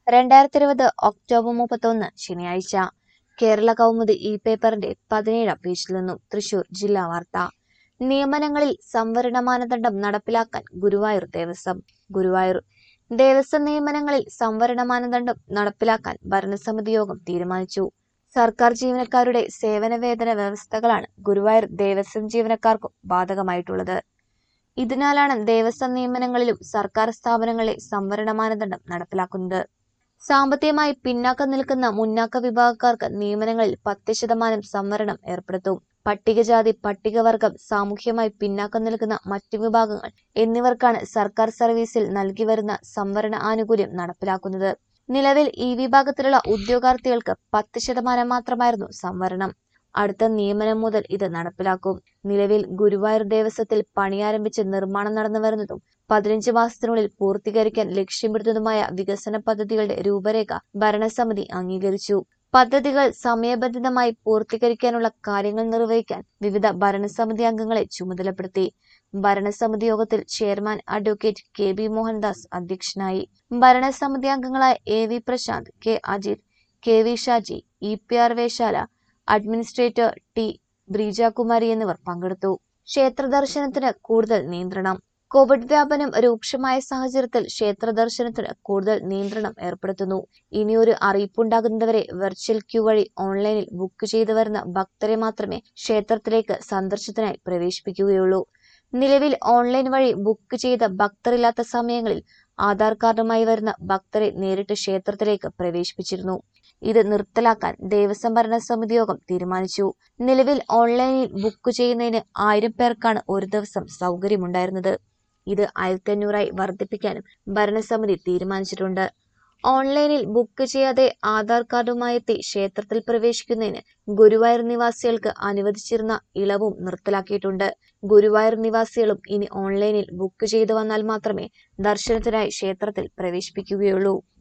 രണ്ടായിരത്തി ഇരുപത് ഒക്ടോബർ മുപ്പത്തൊന്ന് ശനിയാഴ്ച കേരള കൗമുദി ഈ പേപ്പറിന്റെ പതിനേഴാം പേജിൽ നിന്നും തൃശൂർ ജില്ലാ വാർത്ത നിയമനങ്ങളിൽ സംവരണ മാനദണ്ഡം നടപ്പിലാക്കാൻ ഗുരുവായൂർ ദേവസ്വം ഗുരുവായൂർ ദേവസ്വം നിയമനങ്ങളിൽ സംവരണ മാനദണ്ഡം നടപ്പിലാക്കാൻ ഭരണസമിതി യോഗം തീരുമാനിച്ചു സർക്കാർ ജീവനക്കാരുടെ സേവന വേതന വ്യവസ്ഥകളാണ് ഗുരുവായൂർ ദേവസ്വം ജീവനക്കാർക്കും ബാധകമായിട്ടുള്ളത് ഇതിനാലാണ് ദേവസ്വം നിയമനങ്ങളിലും സർക്കാർ സ്ഥാപനങ്ങളിലെ സംവരണ മാനദണ്ഡം നടപ്പിലാക്കുന്നത് സാമ്പത്തികമായി പിന്നാക്കം നിൽക്കുന്ന മുന്നാക്ക വിഭാഗക്കാർക്ക് നിയമനങ്ങളിൽ പത്ത് ശതമാനം സംവരണം ഏർപ്പെടുത്തും പട്ടികജാതി പട്ടികവർഗം സാമൂഹ്യമായി പിന്നാക്കം നിൽക്കുന്ന മറ്റു വിഭാഗങ്ങൾ എന്നിവർക്കാണ് സർക്കാർ സർവീസിൽ നൽകി വരുന്ന സംവരണ ആനുകൂല്യം നടപ്പിലാക്കുന്നത് നിലവിൽ ഈ വിഭാഗത്തിലുള്ള ഉദ്യോഗാർത്ഥികൾക്ക് പത്ത് ശതമാനം മാത്രമായിരുന്നു സംവരണം അടുത്ത നിയമനം മുതൽ ഇത് നടപ്പിലാക്കും നിലവിൽ ഗുരുവായൂർ ദേവസ്വത്തിൽ പണിയാരംഭിച്ച് നിർമ്മാണം നടന്നു വരുന്നതും പതിനഞ്ച് മാസത്തിനുള്ളിൽ പൂർത്തീകരിക്കാൻ ലക്ഷ്യമിടുന്നതുമായ വികസന പദ്ധതികളുടെ രൂപരേഖ ഭരണസമിതി അംഗീകരിച്ചു പദ്ധതികൾ സമയബന്ധിതമായി പൂർത്തീകരിക്കാനുള്ള കാര്യങ്ങൾ നിർവഹിക്കാൻ വിവിധ ഭരണസമിതി അംഗങ്ങളെ ചുമതലപ്പെടുത്തി ഭരണസമിതി യോഗത്തിൽ chairman advocate K B Mohandas അധ്യക്ഷനായി ഭരണസമിതി അംഗങ്ങളായ A V Prashanth K Ajith K V Shaji E P R Veshala administrator T Breejakumari എന്നിവർ പങ്കെടുത്തു ക്ഷേത്ര ദർശനത്തിന് കൂടുതൽ നിയന്ത്രണം കോവിഡ് വ്യാപനം രൂക്ഷമായ സാഹചര്യത്തിൽ ക്ഷേത്ര ദർശനത്തിന് കൂടുതൽ നിയന്ത്രണം ഏർപ്പെടുത്തുന്നു ഇനിയൊരു അറിയിപ്പുണ്ടാകുന്നതുവരെ വെർച്വൽ ക്യൂ വഴി ഓൺലൈനിൽ ബുക്ക് ചെയ്തു വരുന്ന ഭക്തരെ മാത്രമേ ക്ഷേത്രത്തിലേക്ക് സന്ദർശനത്തിനായി പ്രവേശിപ്പിക്കുകയുള്ളൂ നിലവിൽ ഓൺലൈൻ വഴി ബുക്ക് ചെയ്ത ഭക്തരില്ലാത്ത സമയങ്ങളിൽ ആധാർ കാർഡുമായി വരുന്ന ഭക്തരെ നേരിട്ട് ക്ഷേത്രത്തിലേക്ക് പ്രവേശിപ്പിച്ചിരുന്നു ഇത് നിർത്തലാക്കാൻ ദേവസ്വം ഭരണസമിതി യോഗം തീരുമാനിച്ചു നിലവിൽ ഓൺലൈനിൽ ബുക്ക് ചെയ്യുന്നതിന് ആയിരം പേർക്കാണ് ഒരു ദിവസം സൗകര്യമുണ്ടായിരുന്നത് ഇത് ആയിരത്തി അഞ്ഞൂറായി വർദ്ധിപ്പിക്കാനും ഭരണസമിതി തീരുമാനിച്ചിട്ടുണ്ട് ഓൺലൈനിൽ ബുക്ക് ചെയ്യാതെ ആധാർ കാർഡുമായി എത്തി ക്ഷേത്രത്തിൽ പ്രവേശിക്കുന്നതിന് ഗുരുവായൂർ നിവാസികൾക്ക് അനുവദിച്ചിരുന്ന ഇളവും നിർത്തലാക്കിയിട്ടുണ്ട് ഗുരുവായൂർ നിവാസികളും ഇനി ഓൺലൈനിൽ ബുക്ക് ചെയ്തു വന്നാൽ മാത്രമേ ദർശനത്തിനായി ക്ഷേത്രത്തിൽ പ്രവേശിപ്പിക്കുകയുള്ളൂ